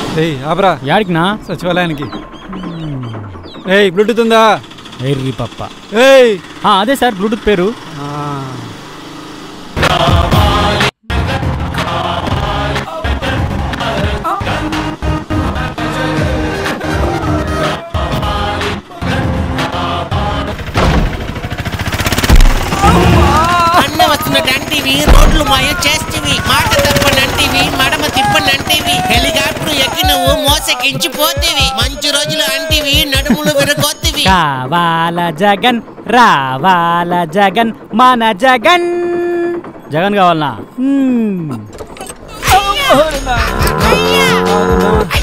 ఏయ్ ఆపరా యాడికి నా సచివాలయానికి ఏయ్ బ్లూటూత్ ఉందా ఎర్రి పప్ప ఏయ్ ఆ, అదే సార్ బ్లూటూత్ పేరు ఆ. అన్న వస్తున్నట్టంటివి రోడ్లు మాయ చేస్తివి మాట తప్పనంటివి మడమ తిప్పనంటివి హెలికాప్టర్ ఎక్కి నువ్వు మోసకించి పోతివి మంచి రోజులు అంటివి నడుములు విరగొత్తివి కావాల జగన్ రావాల జగన్ మన జగన్ జగన్ కావాలనా హ్మ్.